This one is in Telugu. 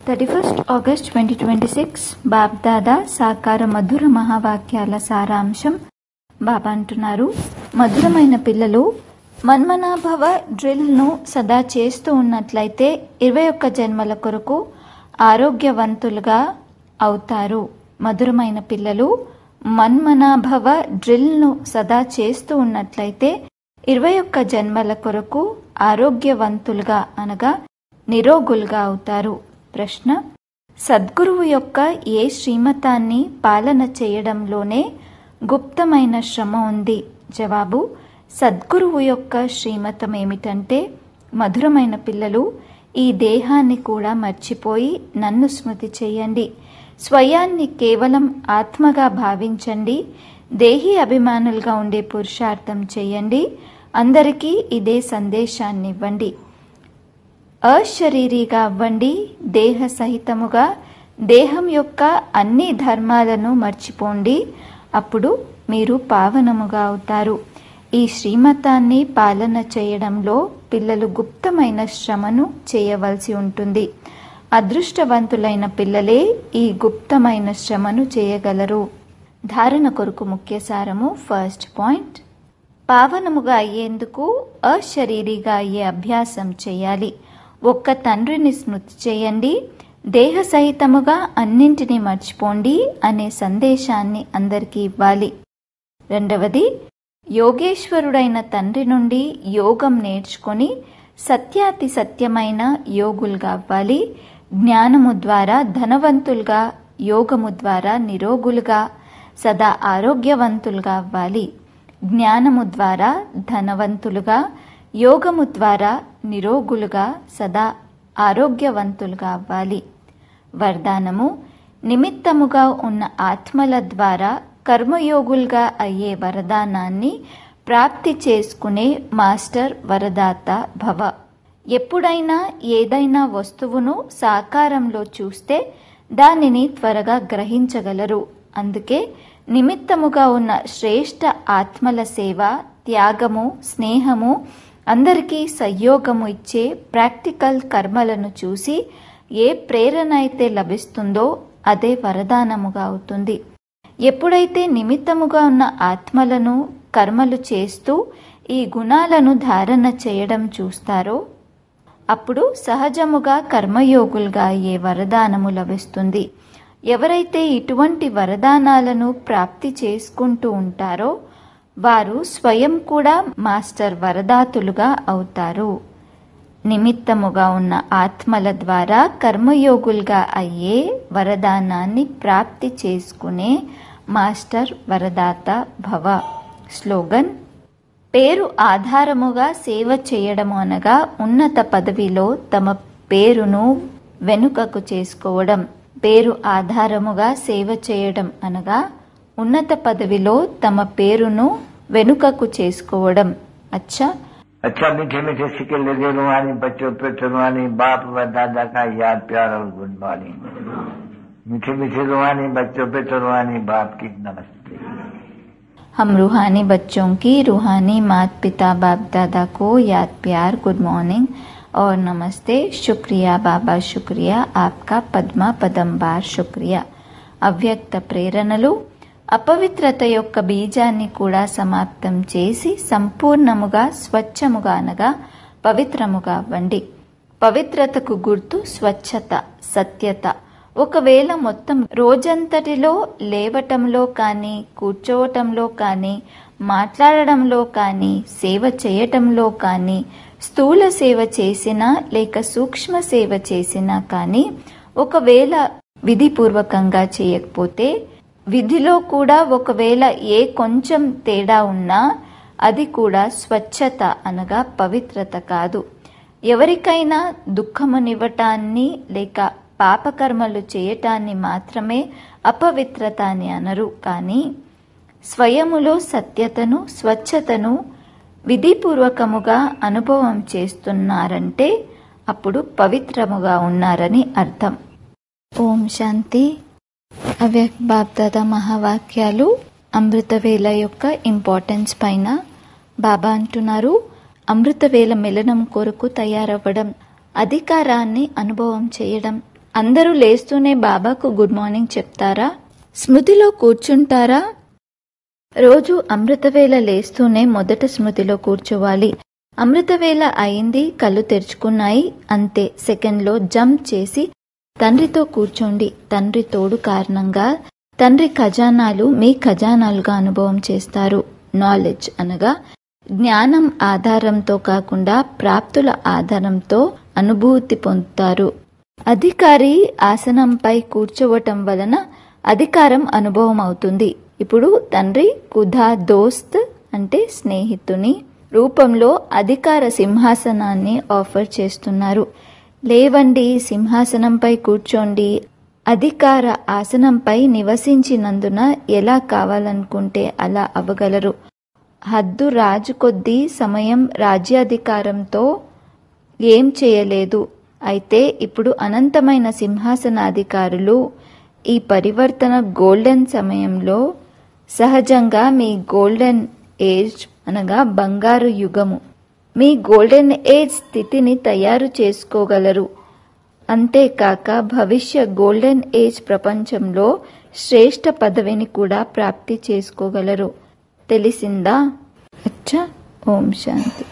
thirty first August twenty twenty six Bapdada సాకార మధుర మహావాక్యాల సారాంశం బాబా అంటున్నారు మధురమైన పిల్లలు మన్మనాభవ డ్రిల్ను సదా చేస్తూ ఉన్నట్లయితే ఇరవై ఒక్క జన్మల కొరకు ఆరోగ్యవంతులుగా అవుతారు మధురమైన పిల్లలు మన్మనాభవ డ్రిల్ను సదా చేస్తూ ఉన్నట్లయితే ఇరవై ఒక్క జన్మల కొరకు ఆరోగ్యవంతులుగా అనగా నిరోగులుగా అవుతారు ప్రశ్న సద్గురువు యొక్క ఏ శ్రీమతాన్ని పాలన చేయడంలోనే గుప్తమైన శ్రమ ఉంది జవాబు సద్గురువు యొక్క శ్రీమతం ఏమిటంటే మధురమైన పిల్లలు ఈ దేహాన్ని కూడా మర్చిపోయి నన్ను స్మృతి చేయండి స్వయాన్ని కేవలం ఆత్మగా భావించండి దేహి అభిమానులుగా ఉండే పురుషార్థం చేయండి అందరికీ ఇదే సందేశాన్ని ఇవ్వండి అశరీరిగా అవ్వండి దేహ సహితముగా దేహం యొక్క అన్ని ధర్మాలను మర్చిపోండి అప్పుడు మీరు పావనముగా అవుతారు ఈ శ్రీమతాన్ని పాలన చేయడంలో పిల్లలు గుప్తమైన శ్రమను చేయవలసి ఉంటుంది అదృష్టవంతులైన పిల్లలే ఈ గుప్తమైన శ్రమను చేయగలరు ధారణ కొరకు ముఖ్య సారము ఫస్ట్ పాయింట్ పావనముగా అయ్యేందుకు అశరీరిగా అయ్యే అభ్యాసం చేయాలి ఒక్క తండ్రిని స్మృతి చేయండి దేహ సహితముగా అన్నింటినీ మర్చిపోండి అనే సందేశాన్ని అందరికీ ఇవ్వాలి రెండవది యోగేశ్వరుడైన తండ్రి నుండి యోగం నేర్చుకొని సత్యాతి సత్యమైన యోగులుగా అవ్వాలి జ్ఞానము ద్వారా ధనవంతులుగా యోగము ద్వారా నిరోగులుగా సదా ఆరోగ్యవంతులుగా అవ్వాలి జ్ఞానము ద్వారా ధనవంతులుగా యోగము ద్వారా నిరోగులుగా సదా ఆరోగ్యవంతులుగా అవ్వాలి వరదానము నిమిత్తముగా ఉన్న ఆత్మల ద్వారా కర్మయోగులుగా అయ్యే వరదానాన్ని ప్రాప్తి చేసుకునే మాస్టర్ వరదాత భవ ఎప్పుడైనా ఏదైనా వస్తువును సాకారంలో చూస్తే దానిని త్వరగా గ్రహించగలరు అందుకే నిమిత్తముగా ఉన్న శ్రేష్ట ఆత్మల సేవ త్యాగము స్నేహము అందరికీ సహయోగము ఇచ్చే ప్రాక్టికల్ కర్మలను చూసి ఏ ప్రేరణ అయితే లభిస్తుందో అదే వరదానముగా అవుతుంది ఎప్పుడైతే నిమిత్తముగా ఉన్న ఆత్మలను కర్మలు చేస్తూ ఈ గుణాలను ధారణ చేయడం చూస్తారో అప్పుడు సహజముగా కర్మయోగులుగా అయ్యే వరదానము లభిస్తుంది ఎవరైతే ఇటువంటి వరదానాలను ప్రాప్తి చేసుకుంటూ ఉంటారో వారు స్వయం కూడా మాస్టర్ వరదాతులుగా అవుతారు నిమిత్తముగా ఉన్న ఆత్మల ద్వారా కర్మయోగులుగా అయ్యే వరదానాన్ని ప్రాప్తి చేసుకునే మాస్టర్ వరదాత భవ స్లోగన్ పేరు ఆధారముగా సేవ చేయడము అనగా ఉన్నత పదవిలో తమ పేరును వెనుకకు చేసుకోవడం పేరు ఆధారముగా సేవ చేయడం అనగా ఉన్నత పదవిలో తమ పేరును వెనుకకు చేసుకోవడం అచ్చా अच्छा मीठे मीठे सिक्के लगे रुहानी बच्चों पे रुहानी बाप व दादा का याद प्यार और गुड मॉर्निंग मीठे मीठे रुहानी बच्चों पे रुहानी बाप की नमस्ते हम रूहानी बच्चों की रूहानी मात पिता बाप दादा को याद प्यार गुड मॉर्निंग और नमस्ते शुक्रिया बाबा शुक्रिया आपका पद्मा पदंबार शुक्रिया అవ్యక్త ప్రేరణలు అపవిత్రత యొక్క బీజాన్ని కూడా సమాప్తం చేసి సంపూర్ణముగా స్వచ్ఛముగా అనగా పవిత్రముగా అవ్వండి పవిత్రతకు గుర్తు స్వచ్ఛత సత్యత ఒకవేళ మొత్తం రోజంతటిలో లేవటంలో కానీ కూర్చోవటంలో కానీ మాట్లాడడంలో కానీ సేవ చేయటంలో కానీ స్థూల సేవ చేసినా లేక సూక్ష్మ సేవ చేసినా కానీ ఒకవేళ విధిపూర్వకంగా చేయకపోతే విధిలో కూడా ఒకవేళ ఏ కొంచెం తేడా ఉన్నా అది కూడా స్వచ్ఛత అనగా పవిత్రత కాదు ఎవరికైనా దుఃఖమునివ్వటాన్ని లేక పాపకర్మలు చేయటాన్ని మాత్రమే అపవిత్రత అని అనరు కానీ స్వయములో సత్యతను స్వచ్ఛతను విధిపూర్వకముగా అనుభవం చేస్తున్నారంటే అప్పుడు పవిత్రముగా ఉన్నారని అర్థం ఓం శాంతి అవ్యక్ బాబ్దాదా మహావాక్యాలు అమృతవేళ యొక్క ఇంపార్టెన్స్ పైన బాబా అంటున్నారు అమృతవేళ మిలనం కొరకు తయారవ్వడం అధికారాన్ని అనుభవం చేయడం అందరూ లేస్తూనే బాబాకు గుడ్ మార్నింగ్ చెప్తారా స్మృతిలో కూర్చుంటారా రోజు అమృతవేళ లేస్తూనే మొదట స్మృతిలో కూర్చోవాలి అమృతవేళ అయింది కళ్ళు తెరుచుకున్నాయి అంతే సెకండ్లో జంప్ చేసి తండ్రితో కూర్చోండి తండ్రి తోడు కారణంగా తండ్రి ఖజానాలు మీ ఖజానాలుగా అనుభవం చేస్తారు నాలెడ్జ్ అనగా జ్ఞానం ఆధారంతో కాకుండా ప్రాప్తుల ఆధారంతో అనుభూతి పొందుతారు అధికారి ఆసనంపై కూర్చోవటం వలన అధికారం అనుభవం అవుతుంది ఇప్పుడు తండ్రి కుధా దోస్త్ అంటే స్నేహితుని రూపంలో అధికార సింహాసనాన్ని ఆఫర్ చేస్తున్నారు లేవండి సింహాసనంపై కూర్చోండి అధికార ఆసనంపై నివసించినందున ఎలా కావాలనుకుంటే అలా అవ్వగలరు హద్దు రాజు కొద్దీ సమయం రాజ్యాధికారంతో ఏం చేయలేదు అయితే ఇప్పుడు అనంతమైన సింహాసనాధికారులు ఈ పరివర్తన గోల్డెన్ సమయంలో సహజంగా మీ గోల్డెన్ ఏజ్ అనగా బంగారు యుగము మీ గోల్డెన్ ఏజ్ స్థితిని తయారు చేసుకోగలరు అంతేకాక భవిష్య గోల్డెన్ ఏజ్ ప్రపంచంలో శ్రేష్ఠ పదవిని కూడా ప్రాప్తి చేసుకోగలరు తెలిసిందా అచ్చా ఓం శాంతి